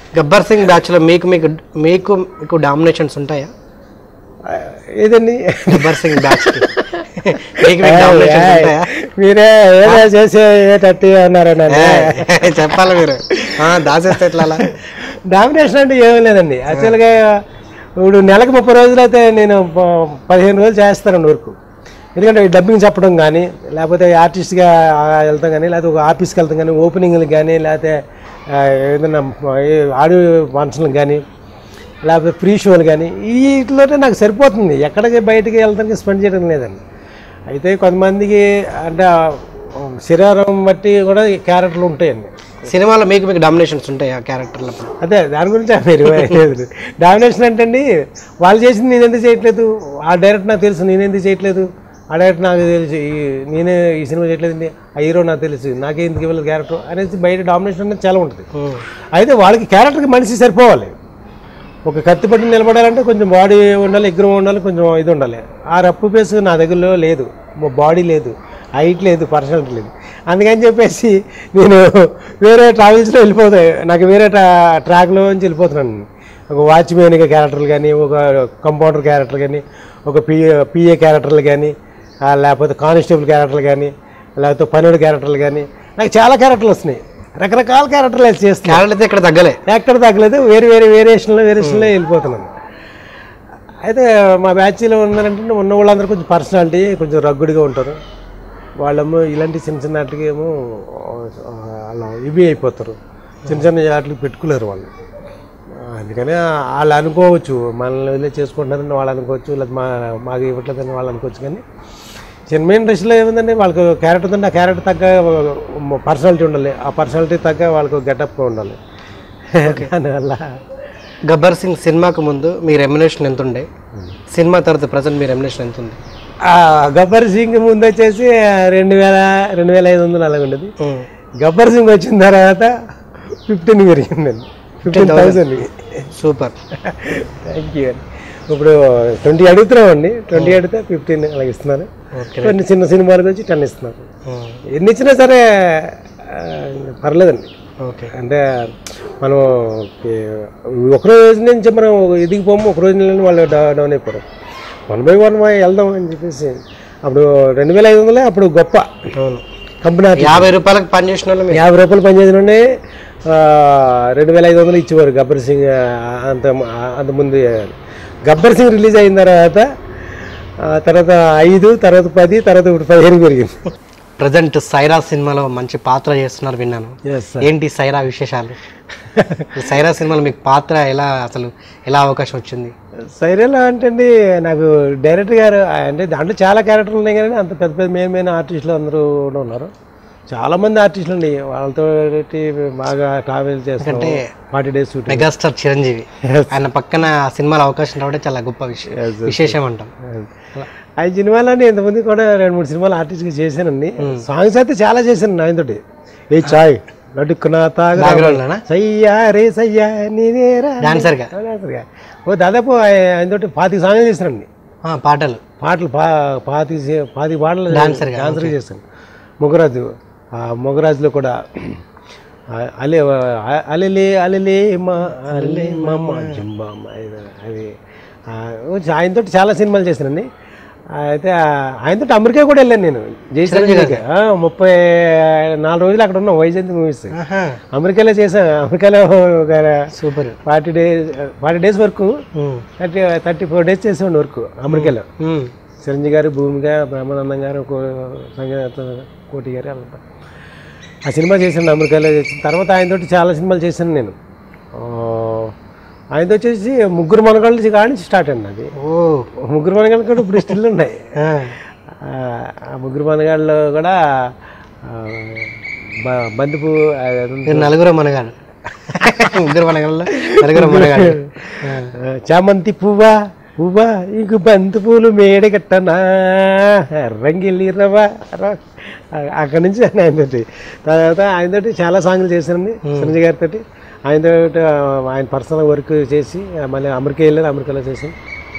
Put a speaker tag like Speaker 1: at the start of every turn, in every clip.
Speaker 1: Gabbar Singh batch లో మీకు మీకు మీకు మీకు డామినేషన్స్ ఉంటాయా
Speaker 2: ఏదండి
Speaker 1: గబ్బర్ సింగ్ బ్యాచ్ మీకు మీకు డామినేషన్స్ ఉంటాయా
Speaker 2: మీరే ఏదో చేసే ఏటట్టు అన్నారు నన్ను.
Speaker 1: ఏ, చెప్పాలి మీరు ఆ, దాచేస్తే ఎట్లా అలా?
Speaker 2: డామినేషన్ అంటే ఏమీ లేదండి యాక్చువల్గా ఇప్పుడు నెలకు ముప్పై రోజులు అయితే నేను ప- పదిహేను రోజులు చేస్తానండి వర్క్ ఎందుకంటే డబ్బింగ్ చెప్పడం కానీ లేకపోతే ఆర్టిస్ట్గా వెళ్తాం కానీ లేకపోతే ఒక ఆఫీస్కి వెళ్తాం కానీ ఓపెనింగ్లకు కానీ లేకపోతే ఆ, ఏదైనా ఆడియో ఫంక్షన్లకు కానీ లేకపోతే ఫ్రీ షోలు కానీ వీటిలోనే నాకు సరిపోతుంది ఎక్కడికి బయటికి వెళ్తానికి స్పెండ్ చేయడం లేదండి అయితే కొంతమందికి అంటే ఆ, శరీరం బట్టి కూడా క్యారెక్టర్లు ఉంటాయండి
Speaker 1: సినిమాలో మీకు మీకు డామినేషన్స్ ఉంటాయా క్యారెక్టర్ల
Speaker 2: అదే దాని గురించి మీరు డామినేషన్ అంటే అండి వాళ్ళు చేసింది నేను ఎందుకు చేయట్లేదు ఆ డైరెక్ట్ నాకు తెలుసు నేను ఎందుకు చేయట్లేదు ఆ డైరెక్ట్ నాకు తెలుసు ఈ- నేనే ఈ సినిమా చేయట్లేదండి ఆ హీరో నాకు తెలుసు నాకే ఎందుకు ఇవ్వలేదు క్యారెక్టర్ అనేసి బయట డామినేషన్ అనేది చాలా ఉంటుంది అయితే వాళ్ళకి క్యారెక్టర్కి మనిషి సరిపోవాలి ఒక కత్తి పట్టి నిలబడాలంటే కొంచెం బాడీ ఉండాలి ఎగ్రం ఉండాలి కొంచెం ఇది ఉండాలి ఆ రప్పు పేసు నా దగ్గరలో లేదు బాడీ లేదు హైట్ లేదు పర్సనాలిటీ లేదు అందుకని చెప్పేసి నేను వేరే ట్రావెల్స్లో వెళ్ళిపోతాయి నాకు వేరే ట్రా ట్రాక్లో నుంచి వెళ్ళిపోతున్నాను ఒక వాచ్మెన్గా క్యారెక్టర్లు కానీ ఒక కంపౌండర్ క్యారెక్టర్ కానీ ఒక పిఏ పిఏ క్యారెక్టర్లు కానీ ఆ, లేకపోతే కానిస్టేబుల్ క్యారెక్టర్లు కానీ లేకపోతే పనుడు క్యారెక్టర్లు కానీ నాకు చాలా క్యారెక్టర్లు వస్తున్నాయి రకరకాల క్యారెక్టర్లు చేస్తున్నాను
Speaker 1: క్యారెక్టర్ అయితే ఇక్కడ తగ్గలే
Speaker 2: ఎక్కడ తగ్గలేదు వేరే వేరే వేరియేషన్లో వేరియేషన్లో వెళ్ళిపోతున్నాను అయితే మా బ్యాచ్లో ఉన్నారంటే ఉన్న వాళ్ళందరూ కొంచెం పర్సనాలిటీ కొంచెం రగ్గుడిగా ఉంటారు వాళ్ళేమో ఇలాంటి చిన్న చిన్న వాటికి ఏమో ఆ, అలా ఇవి అయిపోతారు చిన్న చిన్న వాటికి పెట్టుకోలేరు వాళ్ళు అందుకని వాళ్ళు అనుకోవచ్చు మనల్ని వదిలే చేసుకుంటున్నారని వాళ్ళు అనుకోవచ్చు లేదా మా మాకు ఇవ్వట్లేదని వాళ్ళు అనుకోవచ్చు కానీ సినిమా ఇండస్ట్రీలో ఏముందండి వాళ్ళకు క్యారెక్టర్ ఉందంటే ఆ క్యారెక్టర్ తగ్గ పర్సనాలిటీ ఉండాలి ఆ పర్సనాలిటీ తగ్గ వాళ్ళకు గెటప్ ఉండాలి దానివల్ల
Speaker 1: గబ్బర్ సింగ్ సినిమాకు ముందు మీ రెమ్యునేషన్ ఎంత ఉండే సినిమా తర్వాత ప్రజెంట్ మీ రెమ్యునేషన్ ఎంత ఉంది
Speaker 2: ఆ గబ్బర్ సింగ్ ముందు వచ్చేసి రెండు వేల రెండు వేల ఐదు వందలు అలాగ ఉండేది గబ్బర్ సింగ్ వచ్చిన తర్వాత ఫిఫ్టీన్ పెరిగిందండి fifteen thousand
Speaker 1: super
Speaker 2: thank you అండి ఇప్పుడు ట్వంటీ అడుగుతున్నామండి ట్వంటీ అడిగితే ఫిఫ్టీన్ అలాగ ఇస్తున్నారు కొన్ని చిన్న సినిమాలకు వచ్చి టెన్ ఇస్తున్నారు ఎన్ని ఇచ్చినా సరే ఆ, పర్లేదండి
Speaker 1: ఓకే
Speaker 2: అంటే మనం ఏ, ఒక రోజు నుంచి మనం ఇదికి పోము ఒక రోజు నుంచి వాళ్ళు డౌ- డౌన్ అయిపోరు వన్ బై వన్ వెళ్దాం అని చెప్పేసి అప్పుడు రెండు వేల ఐదు వందలే అప్పుడు గొప్ప
Speaker 1: అవును
Speaker 2: కంపెనీ
Speaker 1: యాభై రూపాయలకు పని చేసిన వాళ్ళు మీరు
Speaker 2: యాభై రూపాయలు పనిచేసిన నుండి రెండు వేల ఐదు వందలు ఇచ్చేవారు గబ్బర్ సింగ్ ఆ, అంత అంత ముందు గబ్బర్ సింగ్ రిలీజ్ అయిన తర్వాత ఆ, తర్వాత ఐదు తర్వాత పది తర్వాత ఇప్పుడు పదిహేను పెరిగింది
Speaker 1: ప్రజెంట్ సైరా సినిమాలో మంచి పాత్ర చేస్తున్నారు విన్నాను
Speaker 2: ఎస్
Speaker 1: ఏంటి సైరా విశేషాలు ఈ సైరా సినిమాలో మీకు పాత్ర ఎలా అసలు ఎలా అవకాశం వచ్చింది
Speaker 2: సైరేలా అంటే అండి నాకు డైరెక్టర్ గారు అంటే దాంట్లో చాలా క్యారెక్టర్లు ఉన్నాయి కానీ అంత పెద్ద పెద్ద మెయిన్ మెయిన్ ఆర్టిస్టులు అందరూ కూడా ఉన్నారు చాలా మంది ఆర్టిస్టులు అండి వాళ్ళతో బాగా ట్రావెల్ చేస్తాం forty days shooting
Speaker 1: megastar Chiranjeevi ఆయన పక్కన ఆ సినిమాలో అవకాశం రావడం చాలా గొప్ప విషయం విశేషం అంటాం
Speaker 2: ఆ సినిమాలోనే ఇంతమంది కూడా రెండు మూడు సినిమాలు ఆర్టిస్ట్గా చేశానండి సాంగ్స్ అయితే చాలా చేశాను ఆయనతోటి ఏ చాయ్ నడుక్కున్నా తాగా
Speaker 1: బ్యాక్గ్రౌండ్లోనా
Speaker 2: సయ్యా రే సయ్యా నేనేరా
Speaker 1: డాన్సర్గా
Speaker 2: డాన్సర్గా. ఓ దాదాపు ఆయ- ఆయనతోటి పాతిక సాంగ్లు చేశానండి
Speaker 1: ఆ, పాటలు
Speaker 2: పాటలు పా పాతి పాతి పాటలు
Speaker 1: Dancer గా,
Speaker 2: డాన్సర్ చేశాను మొగరాజు ఆ మొగరాజులో కూడా ఆ- అలే ఆ- అలెలే అలెలే మా అలే మమ్మ జంబామ్మ ఇది- అది ఆ, ఆయనతో చాలా సినిమాలు చేశానండి అయితే ఆ- ఆయనతో అమెరికా కూడా వెళ్ళాను నేను జయశ్రీ ముప్పై నాలుగు రోజులు అక్కడ ఉన్నాం వైజయంతి మూవీస్
Speaker 1: ఆహా,
Speaker 2: అమెరికాలో చేశాను అమెరికాలో ఒక
Speaker 1: super
Speaker 2: forty days forty days వరకు థర్టీ థర్టీ ఫోర్ డేస్ చేసేవాడి వరకు అమెరికాలో
Speaker 1: ఉమ్,
Speaker 2: చిరంజీవి గారు భూమిగా బ్రహ్మానందం గారు కో- సంగీత కోటి గారు వాళ్ళంతా ఆ సినిమా చేశాను అమెరికాలో చేసిన తర్వాత ఆయనతోటి చాలా సినిమాలు చేశాను నేను ఆ, ఆయనతో వచ్చేసి ముగ్గురు మనగాళ్ళు కాడి నుంచి స్టార్ట్ అండి అది
Speaker 1: ఓ
Speaker 2: ముగ్గురు మనగాళ్ళు కూడా ఇప్పుడు స్టిల్ ఉన్నాయి
Speaker 1: ఆ,
Speaker 2: ఆ, ఆ ముగ్గురు మనగాళ్ళు కూడా ఆ, బ- బంతిపూ అది ఉంది.
Speaker 1: మీరు నలుగురు మనగాడు ముగ్గురు మనగాళ్ళు నలుగురు మనగాడు ఆ,
Speaker 2: ఆ, చామంతి పువ్వా పువ్వా ఇంక బంతి పూలు మేడగట్టనా రంగిల్లి రవా రా. ఆ- అక్కడి నుంచి ఆయనతోటి తర్వాత ఆయనతోటి చాలా సాంగ్లు చేశానండి చిరంజీవి గారితో ఆయనతో ఆయన పర్సనల్ వర్క్ చేసి ఆ, మళ్ళీ అమెరికా వెళ్ళాను అమెరికాలో చేసాను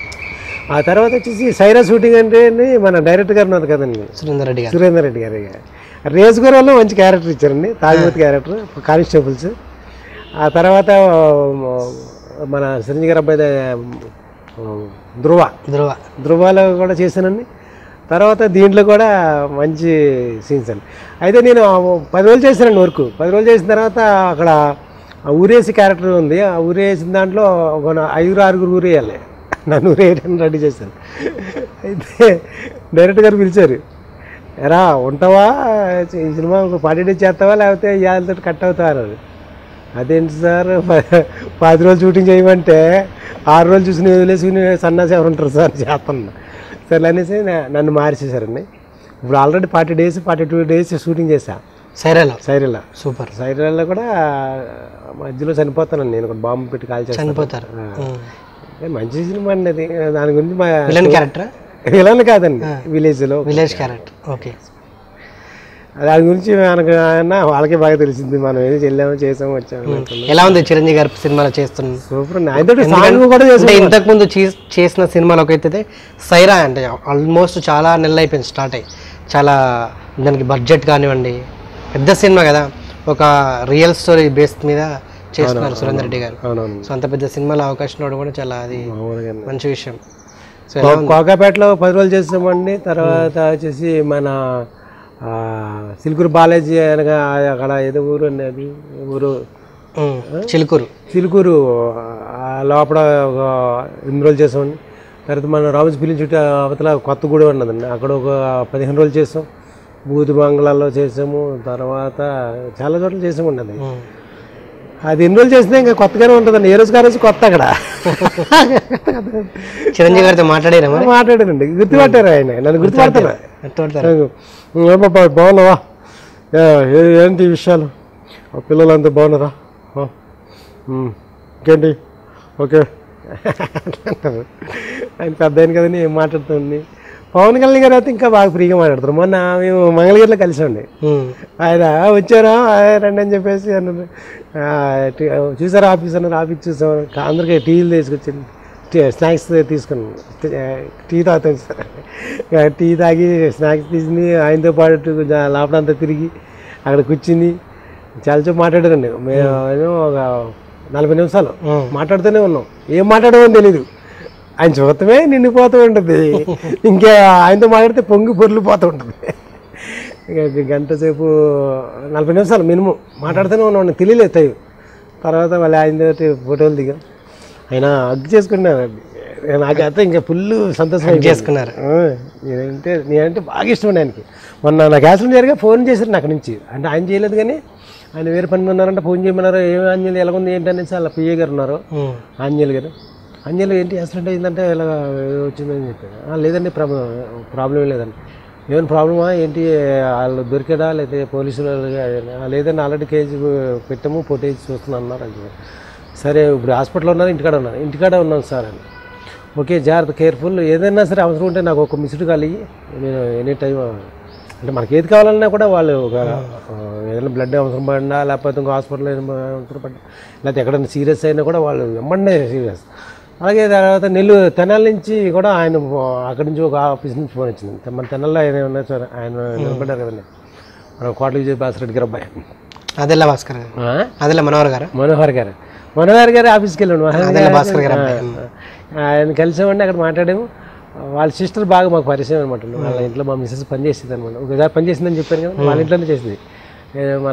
Speaker 2: ఆ తర్వాత వచ్చేసి సైరా షూటింగ్ అంటే మన డైరెక్టర్ గారు ఉన్నారు కదండి
Speaker 1: సురేందర్ రెడ్డి గారు
Speaker 2: సురేందర్ రెడ్డి గారి రేస్ గురంలో మంచి క్యారెక్టర్ ఇచ్చారండి తాగిమతి క్యారెక్టర్ కానిస్టేబుల్స్ ఆ తర్వాత మన చిరంజీవి గారి అబ్బాయి ధృవ
Speaker 1: ధ్రువ
Speaker 2: ధృవాలో కూడా చేశానండి తర్వాత దీంట్లో కూడా మంచి సీన్స్ అండి అయితే నేను ఆ పది రోజులు చేశానండి వర్క్ పది రోజులు చేసిన తర్వాత అక్కడ ఆ ఊరేసి క్యారెక్టర్ ఉంది ఆ ఊరేసిన దాంట్లో ఒక ఐదుగురు ఆరుగురు ఊరేయాలి నన్ను ఊరేయడానికి రెడీ చేశాను అయితే డైరెక్టర్ గారు పిలిచారు ఎరా ఉంటావా ఈ సినిమా పార్టీ డేస్ చేస్తావా లేకపోతే ఇవాళతో కట్ అవుతావా అన్నారు అదేంటి సార్ ప- పది రోజులు షూటింగ్ చేయమంటే ఆరు రోజులు చూసి నేను వదిలేసుకుని సన్నాసి ఎవరు ఉంటారు సార్ చేస్తున్నా సరే అనేసి నా- నన్ను మార్చేశారండి ఇప్పుడు already forty days forty two days shooting చేశా
Speaker 1: సైరాలో
Speaker 2: సైరిల్లా
Speaker 1: సూపర్
Speaker 2: సైరిల్లా కూడా మధ్యలో చనిపోతానండి నేను ఒక బాంబు పెట్టి కాల్ చేస్తాను
Speaker 1: చనిపోతారు
Speaker 2: మంచి సినిమా అండి అది దాని గురించి మా
Speaker 1: విలన్ క్యారెక్టర్
Speaker 2: విలన్ కాదండి విలేజ్లో
Speaker 1: విలేజ్ క్యారెక్టర్ ఓకే
Speaker 2: దాని గురించి మనకు అన్న వాళ్ళకే బాగా తెలిసింది మనం ఏది చెల్లామో చేసామో వచ్చాము
Speaker 1: ఎలా ఉంది చిరంజీవి గారి సినిమాలో చేస్తున్న
Speaker 2: సూపర్ అండి ఆయనతో సాంగ్ కూడా చేసాం
Speaker 1: అంటే ఇంతకు ముందు చే- చేసిన సినిమాలోకి అయితే సైరా అంటే ఆల్మోస్ట్ చాలా నెలలు అయిపోయింది స్టార్ట్ అయ్యి చాలా దానికి బడ్జెట్ కానివ్వండి పెద్ద సినిమా కదా ఒక రియల్ స్టోరీ బేస్ మీద చేస్తున్నారు సురేందర్ రెడ్డి గారు
Speaker 2: అవునవును
Speaker 1: సో అంత పెద్ద సినిమాలో అవకాశం రావడం కూడా చాలా అది
Speaker 2: మామూలుగా
Speaker 1: మంచి విషయం సో
Speaker 2: కో- కోకాపేటలో పది రోజులు చేసామండి తర్వాత వచ్చేసి మన ఆ, సిల్కూరు బాలాజీ అనగా అక్కడ ఏదో ఊరు అండి అది ఊరు
Speaker 1: ఉమ్, చిలుకూరు
Speaker 2: సిల్కూరు ఆ లోపల ఒక ఎనిమిది రోజులు చేసామండి తర్వాత మన రామజ్ ఫిలిం చుట్టూ అవతల కొత్తగూడెం ఉన్నదండి అక్కడ ఒక పదిహేను రోజులు చేసాం బూది బంగ్లాలో చేసాము తర్వాత చాలా చోట్ల చేసామండి అది
Speaker 1: ఉమ్.
Speaker 2: అది ఎన్ని రోజులు చేసినా ఇంకా కొత్తగానే ఉంటుందండి ఏ రోజు కా రోజు కొత్త అక్కడ
Speaker 1: చిరంజీవి గారితో మాట్లాడారా మరి
Speaker 2: మాట్లాడానండి గుర్తుపట్టారు ఆయన నన్ను గుర్తుపడతారు
Speaker 1: ఎట్టుపడతారు?
Speaker 2: ఏమబ్బా బాగున్నావా ఏ- ఏ- ఏంటి ఈ విషయాలు ఆ పిల్లలంతా బాగున్నారా ఆ, ఉమ్, ఇంకేంటి ఓకే అంటారు. ఆయన పెద్ద ఆయన కదని ఏం మాట్లాడుతుంది పవన్ కళ్యాణ్ గారు అయితే ఇంకా బాగా ఫ్రీగా మాట్లాడతారు మొన్న మేము మంగళగిరిలో కలిసాండి
Speaker 1: ఉమ్.
Speaker 2: ఆయన వచ్చారా ఆ, రండి అని చెప్పేసి అన్నారు ఆ, టీ- చూసారా ఆఫీస్ అన్నారు ఆఫీస్ చూసాం అందరికీ టీలు తీసుకొచ్చింది టీ- స్నాక్స్ తీసుకున్నాం టీ- టీ తాగుతాం సార్ ఇక టీ తాగి స్నాక్స్ తీసుకుని ఆయనతో పాటు కొంచెం లోపలంతా తిరిగి అక్కడ కూర్చుని చాలాసేపు మాట్లాడారండి మేము ఏమో ఒక నలభై నిమిషాలు
Speaker 1: ఉమ్.
Speaker 2: మాట్లాడుతూనే ఉన్నాం ఏం మాట్లాడమని తెలీదు ఆయన చూడటమే నిండిపోతూ ఉంటుంది ఇంకా ఆయనతో మాట్లాడితే పొంగి పొర్లిపోతూ ఉంటుంది ఇక గంట సేపు నలభై నిమిషాలు మినిమం మాట్లాడుతూనే ఉన్నాం తెలియలేదు టైం తర్వాత మళ్ళీ ఆయన ఫోటోలు దిగాం ఆయన హగ్ చేసుకున్నారండి నాకైతే ఇంకా ఫుల్ సంతోషం అయిపోయింది.
Speaker 1: చేసుకున్నారు
Speaker 2: ఆ, నేనంటే నేనంటే బాగా ఇష్టం అండి ఆయనకి మొన్న నాకు యాక్సిడెంట్ జరిగా ఫోన్ చేశారు నాకు నుంచి అంటే ఆయన చేయలేదు కానీ ఆయన వేరే పని మీద ఉన్నారంటే ఫోన్ చేయమన్నారు ఏమి ఆంజలి ఎలా ఉంది ఏంటి అనేసి అలా పిఏ గారు ఉన్నారు
Speaker 1: ఉమ్.
Speaker 2: ఆంజలి గారు ఆంజలి ఏంటి యాక్సిడెంట్ అయిందంటే ఇలా ఏదో వచ్చిందని చెప్పాను "ఆ, లేదండి ప్రాబ్లం ప్రాబ్లం లేదండి ఏమైనా ప్రాబ్లమా ఏంటి వాళ్ళు దొరికాడా లేకపోతే పోలీసులు వాళ్ళు- "ఆ, లేదండి ఆల్రెడీ కేజీ పెట్టాము ఫోటేజ్ చూస్తున్నాను అన్నారు అని చెప్పారు. సరే ఇప్పుడు హాస్పిటల్లో ఉన్నారు ఇంటికాడ ఉన్నారు ఇంటికాడ ఉన్నాను సార్ అని ఓకే జాగ్రత్త కేర్ఫుల్ ఏదైనా సరే అవసరం ఉంటే నాకు ఒక మిస్డ్ కాల్ ఇయ్యి నేను ఎనీ టైం అంటే మనకి ఏది కావాలన్నా కూడా వాళ్ళు ఒక ఆ, ఏదైనా బ్లడ్ అవసరం పడినా లేకపోతే ఇంకో హాస్పిటల్లో ఏదైనా అవసరం పడినా లేకపోతే ఎక్కడైనా సీరియస్ అయినా కూడా వాళ్ళు వెంబడే సీరియస్ అలాగే తర్వాత నెల్లూరు తెనాల నుంచి కూడా ఆయన అక్కడి నుంచి ఒక ఆఫీస్ నుంచి ఫోన్ వచ్చింది మన తెనాల్లో ఆయన ఉన్నారు సార్ ఆయన నిలబడ్డారు కదండి మన కోట విజయ బాసిరెడ్డి గారు అబ్బాయి
Speaker 1: అదెల్లా భాస్కర్ గారు
Speaker 2: ఆ?
Speaker 1: అదెల్లా మనోహర్ గారు
Speaker 2: మనోహర్ గారు మనోహర్ గారు ఆఫీస్కి వెళ్ళాడు మనోహర్
Speaker 1: అదెల్లా భాస్కర్ గారు అబ్బాయి
Speaker 2: ఆ, ఆయన కలిసామండి అక్కడ మాట్లాడాము వాళ్ళ సిస్టర్ బాగా మాకు పరిచయం అనమాట వాళ్ళ ఇంట్లో మా మిస్సెస్ పని చేసేది అనమాట ఒకసారి పని చేసిందని చెప్పాను కదా వాళ్ళ ఇంట్లోనే చేసింది ఏ, మన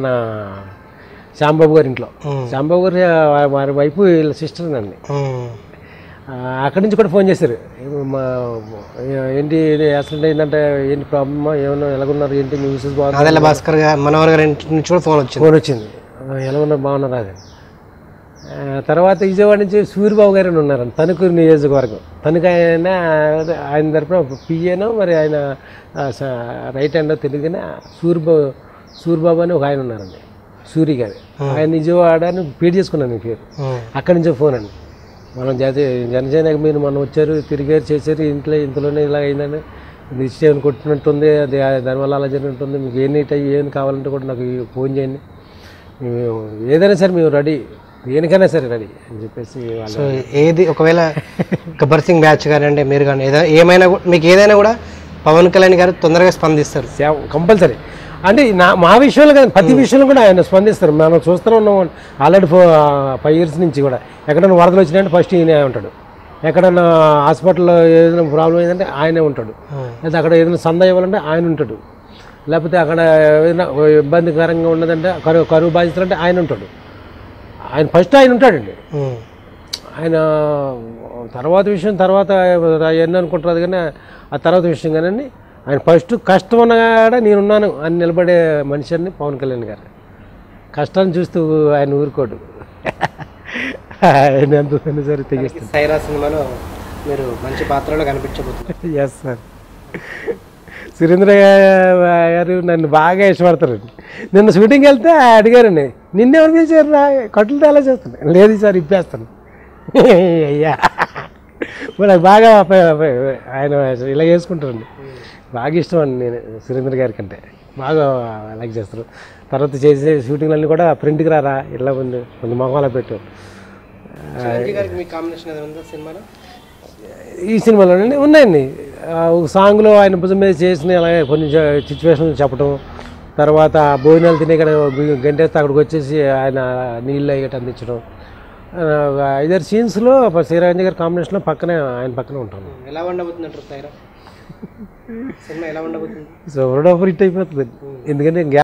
Speaker 2: శాంబాబు గారి ఇంట్లో శాంబాబు గారి వా- వారి వైపు వీళ్ళ సిస్టర్ అండి
Speaker 1: ఉమ్.
Speaker 2: ఆ, అక్కడి నుంచి కూడా ఫోన్ చేశారు ఏమో మా ఏంటి ఇది యాక్సిడెంట్ అయిందంటే ఏంటి ప్రాబ్లమా ఏమన్నా ఎలాగున్నారు ఏంటి మీ మిస్సెస్ బాగుంది
Speaker 1: అదెల్లా భాస్కర్ గారు మనోహర్ గారి ఇంటి నుంచి కూడా ఫోన్ వచ్చింది
Speaker 2: ఫోన్ వచ్చింది ఆ, ఎలా ఉన్నారు బాగున్నారా అది ఆ, తర్వాత విజయవాడ నుంచి సూర్యబాబు గారు అని ఉన్నారు తణుకు నియోజకవర్గం తణుకు ఆయన ఆయన తరపున పిఏనో మరి ఆయన ఆ, స- రైట్ హ్యాండ్ తెలియదు కానీ సూర్యబాబు సూర్యబాబు అని ఒక ఆయన ఉన్నారండి సూరి గారు ఆయన విజయవాడ అని పేరు చేసుకున్నాను మీ పేరు
Speaker 1: ఉమ్.
Speaker 2: అక్కడి నుంచే ఫోన్ అండి మనం జాతి జనసేనకి మీరు మనం వచ్చారు తిరిగారు చేశారు ఇంట్లో ఇంతలోనే ఇలా అయిందని నిశ్చయం కొట్టినట్టుంది అది దానివల్ల అలా జరిగినట్టుంది మీకు ఏ నీట్ అయ్యి ఏం కావాలంటే కూడా నాకు ఫోన్ చేయండి మేము ఏదైనా సరే మేము రెడీ దేనికైనా సరే రెడీ అని చెప్పేసి వాళ్ళు
Speaker 1: సో ఏది ఒకవేళ గబ్బర్ సింగ్ బ్యాచ్ కానివ్వండి మీరు కానీ ఏదైనా ఏమైనా కూ- మీకు ఏదైనా కూడా పవన్ కళ్యాణ్ గారు తొందరగా స్పందిస్తారు
Speaker 2: కంపల్సరీ అంటే నా మా విషయంలో కదా ప్రతి విషయంలో కూడా ఆయన స్పందిస్తారు మనం చూస్తూనే ఉన్నాం ఆల్రెడీ ఫో ఫైవ్ ఇయర్స్ నుంచి కూడా ఎక్కడైనా వరదలు వచ్చినాయంటే ఫస్ట్ ఈయనే ఉంటాడు ఎక్కడన్నా హాస్పిటల్లో ఏదైనా ప్రాబ్లం అయిందంటే ఆయనే ఉంటాడు లేదా అక్కడ ఏదైనా సంద ఇవ్వాలంటే ఆయన ఉంటాడు లేకపోతే అక్కడ ఏదైనా ఇబ్బందికరంగా ఉన్నదంటే కరువు కరువు బాధితులు అంటే ఆయన ఉంటాడు ఆయన ఫస్ట్ ఆయన ఉంటాడండి
Speaker 1: ఉమ్.
Speaker 2: ఆయన తర్వాత విషయం తర్వాత ఎన్ని అనుకుంటారు కానీ ఆ తర్వాత విషయం కానీ ఆయన ఫస్ట్ కష్టం ఉన్నా కూడా నేనున్నాను అని నిలబడే మనిషి అని పవన్ కళ్యాణ్ గారు కష్టాన్ని చూస్తూ ఆయన ఊరుకోడు ఆయన ఎంత సరే తెగిస్తుంది
Speaker 1: సైరా సినిమాలో మీరు మంచి పాత్రలో కనిపించబోతున్నారు
Speaker 2: ఎస్ సార్ సురేంద్ర గారు నన్ను బాగా ఇష్టపడతారండి నిన్న షూటింగ్కి వెళ్తే అడిగారండి నిన్నెవరు పిలిచారు రా కట్లు ఎలా చేస్తాను లేదు సార్ ఇప్పేస్తాను అయ్యా మరి నాకు బాగా ప- ప- ఆయన ఇలా చేసుకుంటారండి బాగా ఇష్టం అండి నేను సురేంద్ర గారి కంటే బాగా లైక్ చేస్తారు తర్వాత చేసే షూటింగ్లన్నీ కూడా ప్రింట్కి రారా ఇలా ఉంది కొంచెం మొహంలో పెట్టు
Speaker 1: చిరంజీవి గారికి మీ కాంబినేషన్ ఏదైనా ఉందా సినిమాలో
Speaker 2: ఈ సినిమాలోనే ఉన్నాయండి ఆ, ఒక సాంగ్లో ఆయన భుజం మీద చేసిన అలాగే కొన్ని సిచ్యువేషన్లు చెప్పడం తర్వాత భోజనాలు తినే ఇక్కడ గంటేస్తే అక్కడికి వచ్చేసి ఆయన నీళ్ళు అయ్యేట అందించడం ఆ, ఒక ఐదారు సీన్స్లో శ్రీరాజు గారి కాంబినేషన్లో పక్కనే ఆయన పక్కనే ఉంటాను
Speaker 1: ఎలా ఉండబోతుందంటారు సైరా సినిమా ఎలా ఉండబోతుంది
Speaker 2: సో హిట్ అయిపోతుంది ఎందుకంటే